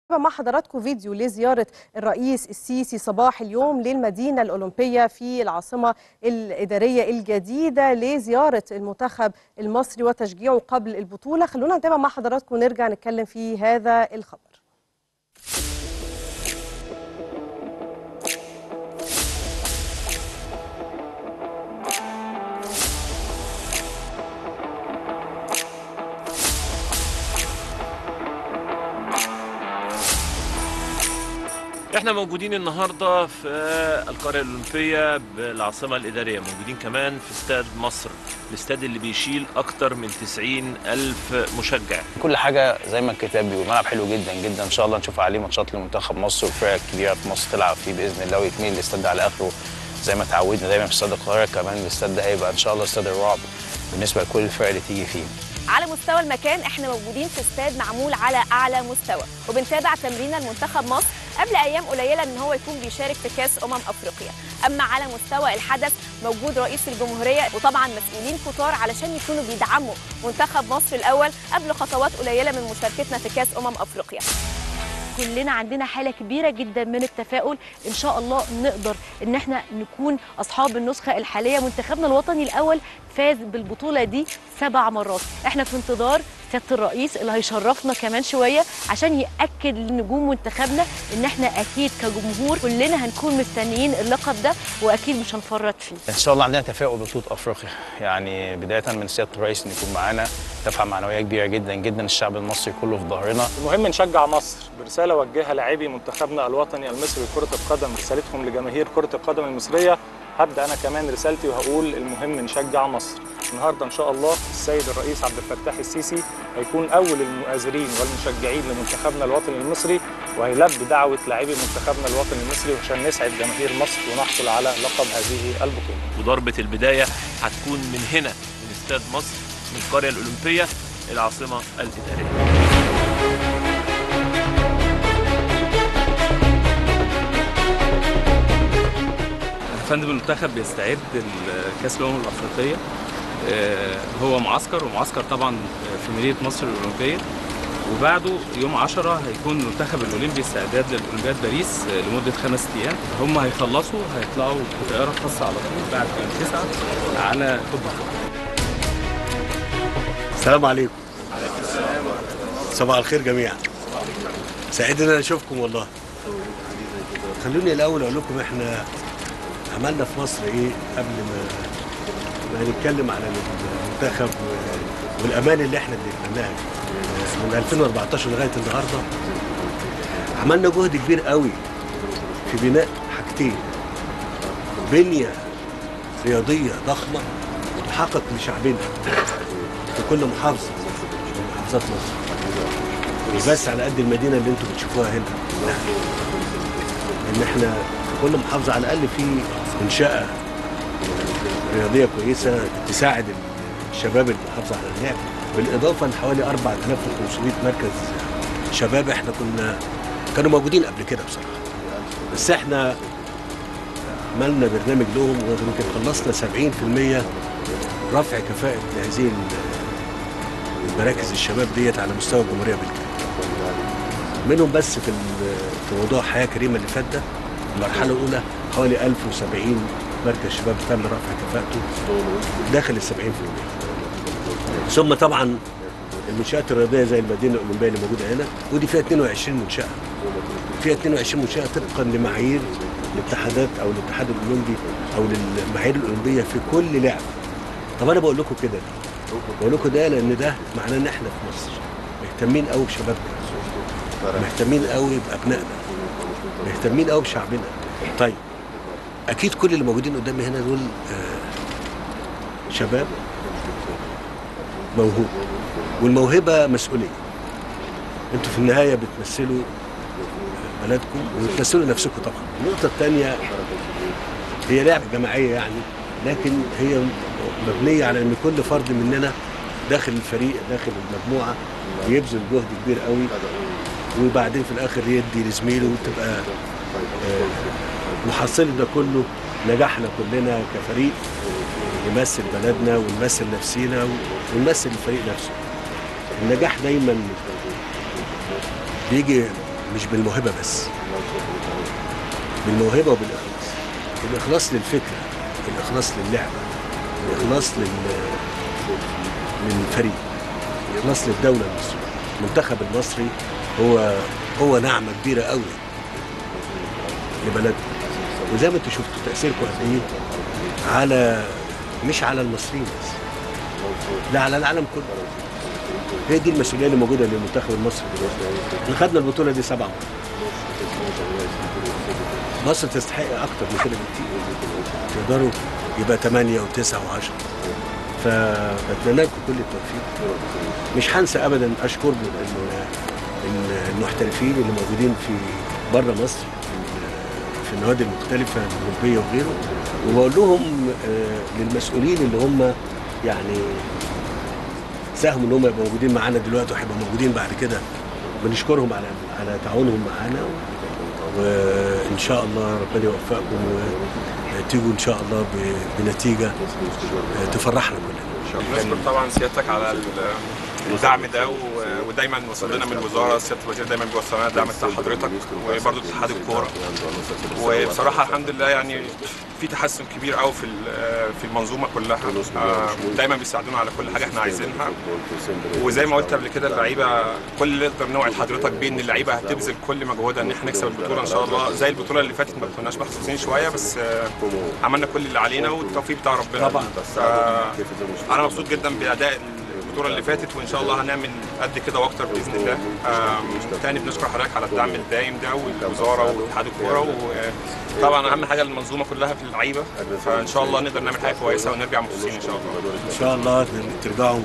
مع حضراتكم فيديو لزيارة الرئيس السيسي صباح اليوم للمدينة الأولمبية في العاصمة الإدارية الجديدة لزيارة المنتخب المصري وتشجيعه قبل البطولة خلونا نتابع مع حضراتكم ونرجع نتكلم في هذا الخبر احنا موجودين النهارده في القريه الاولمبيه بالعاصمه الاداريه موجودين كمان في استاد مصر الاستاد اللي بيشيل اكتر من 90 الف مشجع كل حاجه زي ما الكتاب بيقول ملعب حلو جدا جدا ان شاء الله نشوف عليه ماتشات لمنتخب مصر والفرق الكبيره في مصر تلعب فيه باذن الله ويتميل الاستاد ده على اخره زي ما تعودنا دايما في استاد القاهره كمان الاستاد ده هيبقى ان شاء الله استاد الرعب بالنسبه لكل الفرق اللي تيجي فيه على مستوى المكان احنا موجودين في استاد معمول على اعلى مستوى وبنتابع تمرين المنتخب مصر قبل ايام قليله ان هو يكون بيشارك في كاس امم افريقيا اما على مستوى الحدث موجود رئيس الجمهوريه وطبعا مسؤولين كتار علشان يكونوا بيدعموا منتخب مصر الاول قبل خطوات قليله من مشاركتنا في كاس امم افريقيا كلنا عندنا حاله كبيره جدا من التفاؤل ان شاء الله نقدر ان احنا نكون اصحاب النسخه الحاليه منتخبنا الوطني الاول فاز بالبطوله دي سبع مرات احنا في انتظار سياده الرئيس اللي هيشرفنا كمان شويه عشان ياكد لنجوم منتخبنا ان احنا اكيد كجمهور كلنا هنكون مستنيين اللقب ده واكيد مش هنفرط فيه ان شاء الله عندنا تفاؤل بطوله افريقيا يعني بدايه من سياده الرئيس ان يكون معانا دفعه معنويه كبيره جدا جدا الشعب المصري كله في ظهرنا المهم نشجع مصر برساله وجهها لاعبي منتخبنا الوطني المصري لكره القدم رسالتهم لجماهير كره القدم المصريه هبدا انا كمان رسالتي وهقول المهم نشجع مصر النهارده ان شاء الله السيد الرئيس عبد الفتاح السيسي هيكون اول المؤازرين والمشجعين لمنتخبنا الوطني المصري وهيلبي دعوه لاعبي منتخبنا الوطني المصري عشان نسعد جماهير مصر ونحصل على لقب هذه البطوله وضربه البدايه هتكون من هنا من استاد مصر من القريه الاولمبيه العاصمه الاداريه فندم المنتخب بيستعد لكاس الامم الافريقيه هو معسكر ومعسكر طبعا في مدينه مصر الاولمبيه وبعده يوم 10 هيكون المنتخب الاولمبي استعداد للاولمبياد باريس لمده خمس ايام هم هيخلصوا هيطلعوا بطياره خاصه على طول بعد يوم 9 على قطب السلام عليكم صباح الخير جميعا سعيد ان انا اشوفكم والله خلوني الاول اقول لكم احنا عملنا في مصر ايه قبل ما ما نتكلم على المنتخب والامان اللي احنا بنتمناها من 2014 لغايه النهارده عملنا جهد كبير قوي في بناء حاجتين بنيه رياضيه ضخمه تحقق لشعبنا في كل محافظه من محافظات مصر مش بس على قد المدينه اللي انتم بتشوفوها هنا لا ان احنا في كل محافظه على الاقل في منشاه رياضيه كويسه تساعد الشباب المحافظه على اللعب بالاضافه لحوالي 4500 مركز شباب احنا كنا كانوا موجودين قبل كده بصراحه بس احنا عملنا برنامج لهم ويمكن خلصنا 70% رفع كفاءه هذه المراكز الشباب ديت على مستوى الجمهوريه بالكامل منهم بس في في موضوع حياه كريمه اللي فات ده المرحله الاولى حوالي 1070 مركز شباب تم رفع كفاءته داخل ال 70% ثم طبعا المنشات الرياضيه زي المدينه الاولمبيه اللي موجوده هنا ودي فيها 22 منشاه فيها 22 منشاه طبقا لمعايير الاتحادات او الاتحاد الاولمبي او المعايير الاولمبيه في كل لعبه طب انا بقول لكم كده بقول لكم ده لان ده معناه ان احنا في مصر مهتمين قوي بشبابنا مهتمين قوي بابنائنا مهتمين قوي بشعبنا طيب اكيد كل اللي موجودين قدامي هنا دول آه شباب موهوب والموهبه مسؤوليه انتوا في النهايه بتمثلوا بلدكم وبتمثلوا نفسكم طبعا النقطه الثانيه هي لعبه جماعيه يعني لكن هي مبنيه على ان كل فرد مننا داخل الفريق داخل المجموعه بيبذل جهد كبير قوي وبعدين في الاخر يدي لزميله وتبقى آه محصله ده كله نجاحنا كلنا كفريق نمثل بلدنا ونمثل نفسينا ونمثل الفريق نفسه النجاح دايما بيجي مش بالموهبه بس بالموهبه وبالاخلاص الاخلاص للفكره الاخلاص للعبه الاخلاص لل للفريق الاخلاص للدوله المصريه المنتخب المصري هو هو نعمه كبيره قوي لبلدنا وزي ما انتم شفتوا تاثيركم قد ايه على مش على المصريين بس لا على العالم كله هي دي المسؤوليه اللي موجوده للمنتخب المصري دلوقتي احنا خدنا البطوله دي سبع مرات مصر تستحق اكتر من كده بكتير تقدروا يبقى 8 و9 و10 فبتمنى لكم كل التوفيق مش هنسى ابدا اشكر ال- ال- المحترفين اللي موجودين في بره مصر في النوادي المختلفه الاوروبيه وغيره وبقول لهم آه، للمسؤولين اللي هم يعني ساهموا ان هم يبقوا موجودين معانا دلوقتي وهيبقوا موجودين بعد كده بنشكرهم على على تعاونهم معانا وان شاء الله ربنا يوفقكم وتيجوا ان شاء الله ب- بنتيجه آه، تفرحنا كلنا نشكر طبعا سيادتك على ال- الدعم ده و- ودايما وصل لنا من الوزاره سياده الوزير دايما بيوصل لنا الدعم بتاع حضرتك وبرضه اتحاد الكوره وبصراحه الحمد لله يعني في تحسن كبير قوي في ال- في المنظومه كلها آه، دايما بيساعدونا على كل حاجه احنا عايزينها وزي ما قلت قبل كده اللعيبه كل اللي نقدر نوعد حضرتك بيه ان اللعيبه هتبذل كل مجهودها ان احنا نكسب البطوله ان شاء الله زي البطوله اللي فاتت ما كناش محظوظين شويه بس آه، عملنا كل اللي علينا والتوفيق بتاع ربنا طبعا. آه، انا مبسوط جدا باداء البطوله اللي فاتت وان شاء الله هنعمل قد كده واكتر باذن الله آم، تاني بنشكر حضرتك على الدعم الدايم ده والوزاره واتحاد الكوره وطبعا اهم حاجه المنظومه كلها في اللعيبه فان شاء الله نقدر نعمل حاجه كويسه ونرجع مبسوطين ان شاء الله ان شاء الله ترجعوا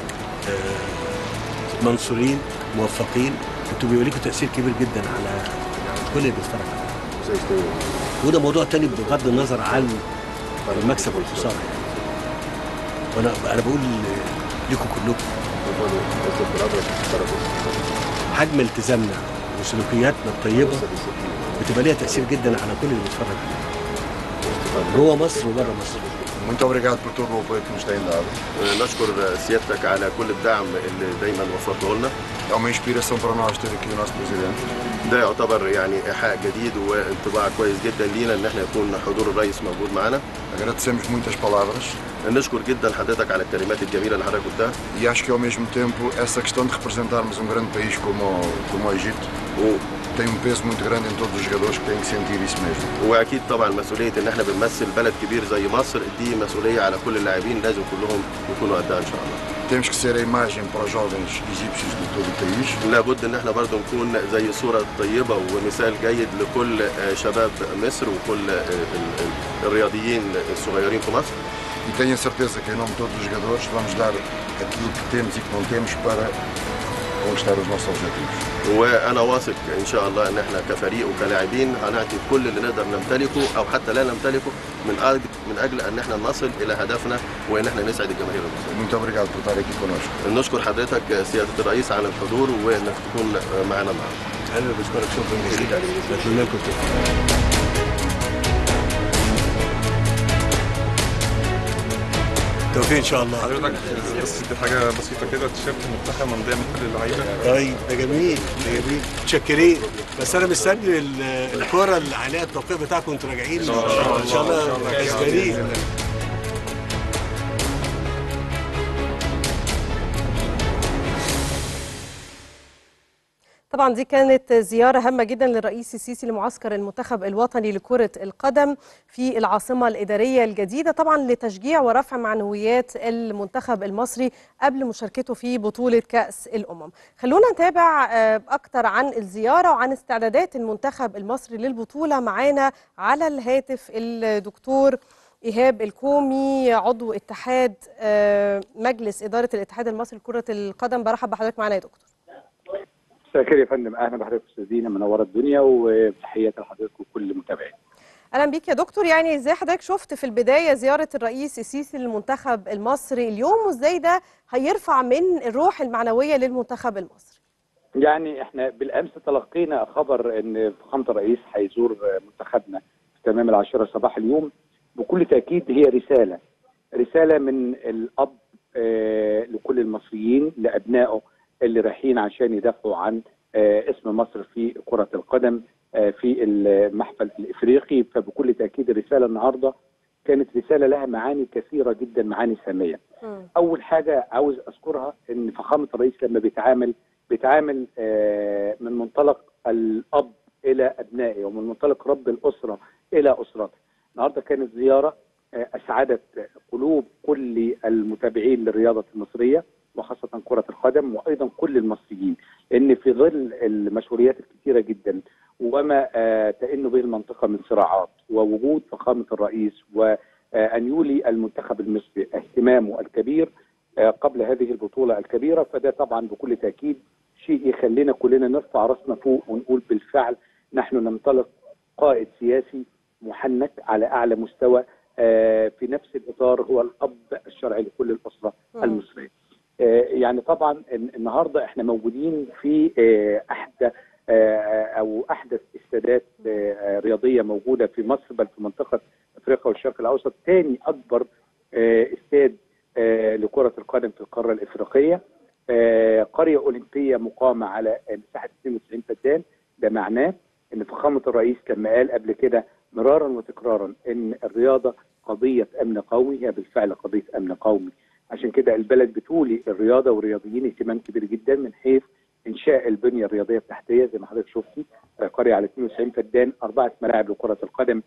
آه، منصورين موفقين انتوا بيبقى لكم تاثير كبير جدا على كل اللي بيتفرج عليكم وده موضوع تاني بغض النظر عن المكسب والخساره يعني وانا انا بقول لكم كلكم حجم التزامنا وسلوكياتنا الطيبه بتبقى ليها تاثير جدا على كل اللي بيتفرج علينا جوه مصر وبره مصر Muito obrigado por todo o apoio que nos têm dado. نشكر سيادتك على كل الدعم اللي دايما وفرته لنا É uma inspiração para nós ter aqui o nosso presidente. ده يعتبر يعني ايحاء جديد وانطباع كويس جدا لينا ان احنا يكون حضور الرئيس موجود معانا Agradecemos muitas palavras نشكر جدا حضرتك على الكلمات الجميله اللي حضرتك قلتها e acho que ao mesmo tempo essa questão de representarmos um grande país como, o- como o Egito tem um peso muito grande em todos os jogadores que têm que sentir isso mesmo. واكيد طبعا مسؤوليه ان احنا بنمثل بلد كبير زي مصر دي مسؤوليه على كل اللاعبين لازم كلهم يكونوا قدها ان شاء الله Temos que ser a imagem para os jovens egípcios de todo o país. لابد ان احنا برضو نكون زي صوره طيبه ومثال جيد لكل آه، شباب مصر وكل آه، ال- ال- الرياضيين الصغيرين في مصر E tenho a certeza que em nome de todos os jogadores vamos dar aquilo que temos e que não temos para conquistar os nossos objetivos. وانا واثق ان شاء الله ان احنا كفريق وكلاعبين هنعطي كل اللي نقدر نمتلكه او حتى لا نمتلكه من اجل من اجل ان احنا نصل الى هدفنا وان احنا نسعد الجماهير المصريه. Muito obrigado por estar aqui connosco. نشكر حضرتك سياده الرئيس على الحضور وانك تكون معنا النهارده. انا بشكرك شكرا جزيلا بتمنى لكم التوفيق توفيق ان شاء الله حضرتك بس دي حاجه بسيطه كده تيشيرت المنتخب ممضيه من كل اللعيبه طيب ده جميل ده جميل متشكرين بس انا مستني ال- الكوره اللي عليها التوقيع بتاعكم انتوا راجعين ان شاء الله كسبانين طبعا دي كانت زيارة هامة جدا للرئيس السيسي لمعسكر المنتخب الوطني لكرة القدم في العاصمة الإدارية الجديدة طبعا لتشجيع ورفع معنويات المنتخب المصري قبل مشاركته في بطولة كأس الأمم خلونا نتابع آه، أكتر عن الزيارة وعن استعدادات المنتخب المصري للبطولة معانا على الهاتف الدكتور إيهاب الكومي عضو اتحاد آه، مجلس إدارة الاتحاد المصري لكرة القدم برحب بحضرتك معانا يا دكتور مساء الخير يا فندم اهلا بحضرتك استاذ دينا منوره الدنيا وتحياتي لحضرتك وكل متابعين اهلا بيك يا دكتور يعني ازاي حضرتك شفت في البدايه زياره الرئيس السيسي للمنتخب المصري اليوم وازاي ده هيرفع من الروح المعنويه للمنتخب المصري يعني احنا بالامس تلقينا خبر ان فخامه الرئيس هيزور منتخبنا في تمام العاشره صباح اليوم بكل تاكيد هي رساله رساله من الاب آه، لكل المصريين لابنائه اللي رايحين عشان يدافعوا عن آه، اسم مصر في كره القدم آه، في المحفل الافريقي فبكل تاكيد الرساله النهارده كانت رساله لها معاني كثيره جدا معاني ساميه. اول حاجه عاوز اذكرها ان فخامه الرئيس لما بيتعامل بيتعامل آه، من منطلق الاب الى ابنائه ومن منطلق رب الاسره الى اسرته. النهارده كانت زياره آه، اسعدت قلوب كل المتابعين للرياضه المصريه وخاصه كره القدم وايضا كل المصريين ان في ظل المشغوليات الكثيره جدا وما آه، تئن به المنطقه من صراعات ووجود فخامه الرئيس وان يولي المنتخب المصري اهتمامه الكبير آه، قبل هذه البطوله الكبيره فده طبعا بكل تاكيد شيء يخلينا كلنا نرفع راسنا فوق ونقول بالفعل نحن ننطلق قائد سياسي محنك على اعلى مستوى آه، في نفس الاطار هو الاب الشرعي لكل الاسره مم. المصريه. آه، يعني طبعا الن- النهارده احنا موجودين في آه، احدى آه، او احدث استادات آه، رياضيه موجوده في مصر بل في منطقه افريقيا والشرق الاوسط ثاني اكبر آه، استاد آه، لكره القدم في القاره الافريقيه آه، قريه اولمبيه مقامه على مساحه 92 فدان ده معناه ان فخامه الرئيس لما قال قبل كده مرارا وتكرارا ان الرياضه قضيه امن قومي هي بالفعل قضيه امن قومي عشان كده البلد بتولي الرياضه والرياضيين اهتمام كبير جدا من حيث انشاء البنيه الرياضيه التحتيه زي ما حضرتك شفتي آه، قريه على 92 فدان اربعه ملاعب لكره القدم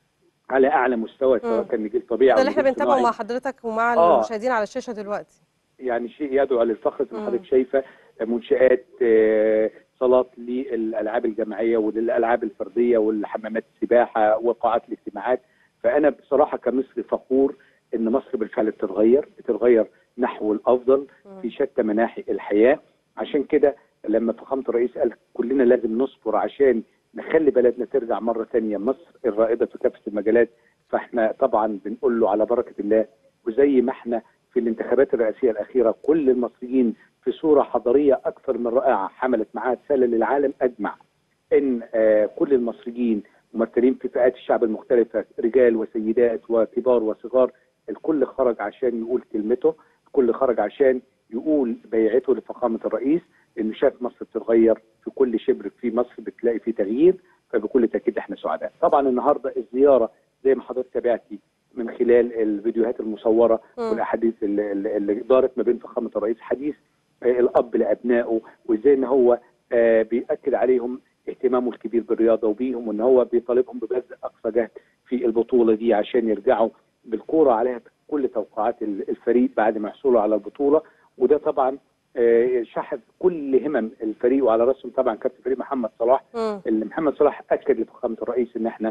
على اعلى مستوى سواء مم. كان نجيل طبيعي ده او اللي احنا نجيل بنتابعه صناعي. مع حضرتك ومع آه. المشاهدين على الشاشه دلوقتي يعني شيء يدعو للفخر زي ما مم. حضرتك شايفه منشآت آه، صالات للالعاب الجماعيه وللالعاب الفرديه والحمامات السباحه وقاعات الاجتماعات فانا بصراحه كمصري فخور ان مصر بالفعل بتتغير بتتغير نحو الافضل في شتى مناحي الحياه عشان كده لما فخامه الرئيس قال كلنا لازم نصبر عشان نخلي بلدنا ترجع مره ثانيه مصر الرائده في كافه المجالات فاحنا طبعا بنقول له على بركه الله وزي ما احنا في الانتخابات الرئاسيه الاخيره كل المصريين في صوره حضاريه اكثر من رائعه حملت معاها رساله للعالم اجمع ان آه، كل المصريين ممثلين في فئات الشعب المختلفه رجال وسيدات وكبار وصغار الكل خرج عشان يقول كلمته الكل خرج عشان يقول بيعته لفخامه الرئيس انه شاف مصر بتتغير في كل شبر في مصر بتلاقي فيه تغيير فبكل تاكيد احنا سعداء طبعا النهارده الزياره زي ما حضرتك تابعتي من خلال الفيديوهات المصوره مم. والاحاديث اللي, اللي اللي دارت ما بين فخامه الرئيس حديث آه، الاب لابنائه وازاي ان هو آه، بيأكد عليهم اهتمامه الكبير بالرياضه وبيهم وان هو بيطالبهم ببذل اقصى جهد في البطوله دي عشان يرجعوا بالكوره عليها كل توقعات ال- الفريق بعد ما يحصلوا على البطوله وده طبعا آه، شحذ كل همم الفريق وعلى راسهم طبعا كابتن فريق محمد صلاح مم. اللي محمد صلاح اكد لفخامه الرئيس ان احنا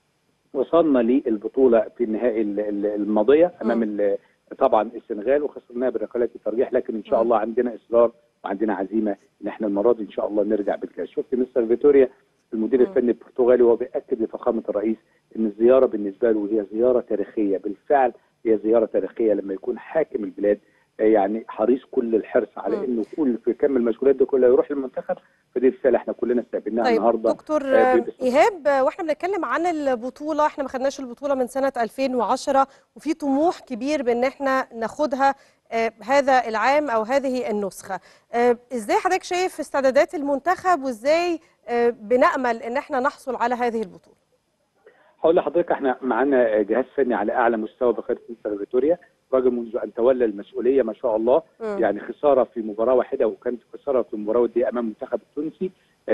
وصلنا للبطوله في النهائي ال- ال- الماضيه امام ال- طبعا السنغال وخسرناها بركلات الترجيح لكن ان شاء الله عندنا اصرار وعندنا عزيمه ان احنا المره دي ان شاء الله نرجع بالكاس شفت مستر فيتوريا المدير الفني البرتغالي وهو بياكد لفخامه الرئيس ان الزياره بالنسبه له هي زياره تاريخيه بالفعل هي زياره تاريخيه لما يكون حاكم البلاد آه، يعني حريص كل الحرص على مم. انه كل في كم المشغولات دي كلها يروح المنتخب فدي رساله احنا كلنا استقبلناها طيب النهارده دكتور آه، آه، بس- ايهاب آه، واحنا بنتكلم عن البطوله احنا ما خدناش البطوله من سنه 2010 وفي طموح كبير بان احنا ناخدها آه، هذا العام او هذه النسخه آه، ازاي حضرتك شايف استعدادات المنتخب وازاي آه، بنامل ان احنا نحصل على هذه البطوله هقول لحضرتك احنا معانا جهاز فني على اعلى مستوى بقياده مستر فيتوريا راجل منذ ان تولى المسؤوليه ما شاء الله مم. يعني خساره في مباراه واحده وكانت خساره في المباراه دي امام المنتخب التونسي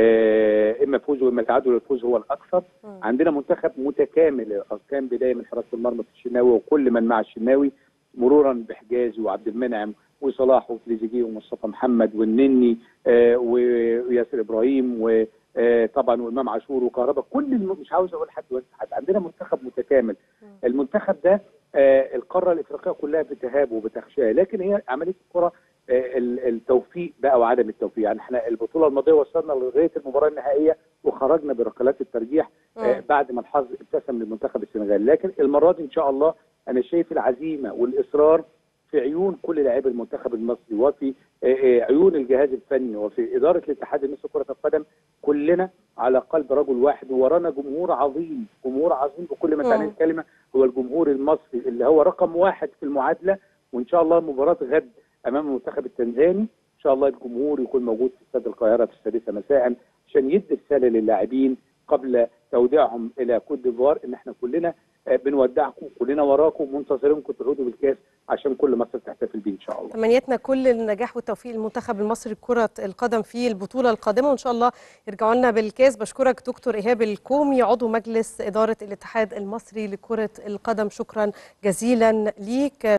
اه اما فوز واما تعادل الفوز هو الاكثر مم. عندنا منتخب متكامل كان بدايه من حراسه المرمى في الشناوي وكل من مع الشناوي مرورا بحجازي وعبد المنعم وصلاح وتريزيجيه ومصطفى محمد والنني آه وياسر ابراهيم وطبعا وامام عاشور وكهرباء كل الم... مش عاوز اقول حد بس حد عندنا منتخب متكامل المنتخب ده آه القاره الافريقيه كلها بتهابه وبتخشاه لكن هي عمليه الكره آه ال- التوفيق بقى وعدم التوفيق يعني احنا البطوله الماضيه وصلنا لغايه المباراه النهائيه وخرجنا بركلات الترجيح آه مم. بعد ما الحظ ابتسم للمنتخب السنغالي لكن المره دي ان شاء الله انا شايف العزيمه والاصرار في عيون كل لاعبي المنتخب المصري وفي آه، آه، عيون الجهاز الفني وفي اداره الاتحاد المصري لكره القدم كلنا على قلب رجل واحد وورانا جمهور عظيم جمهور عظيم بكل ما تعنيه مم. الكلمه هو الجمهور المصري اللي هو رقم واحد في المعادله وان شاء الله مباراه غد امام المنتخب التنزاني ان شاء الله الجمهور يكون موجود في استاد القاهره في السادسه مساء عشان يدي رساله للاعبين قبل توديعهم الى كوت ديفوار ان احنا كلنا آه، بنودعكم كلنا وراكم منتظرينكم تعودوا بالكاس عشان كل مصر تحتفل بيه ان شاء الله تمنياتنا كل النجاح والتوفيق للمنتخب المصري لكرة القدم في البطولة القادمة وإن شاء الله يرجعوا لنا بالكاس بشكرك دكتور إيهاب الكومي عضو مجلس إدارة الاتحاد المصري لكرة القدم شكرا جزيلا ليك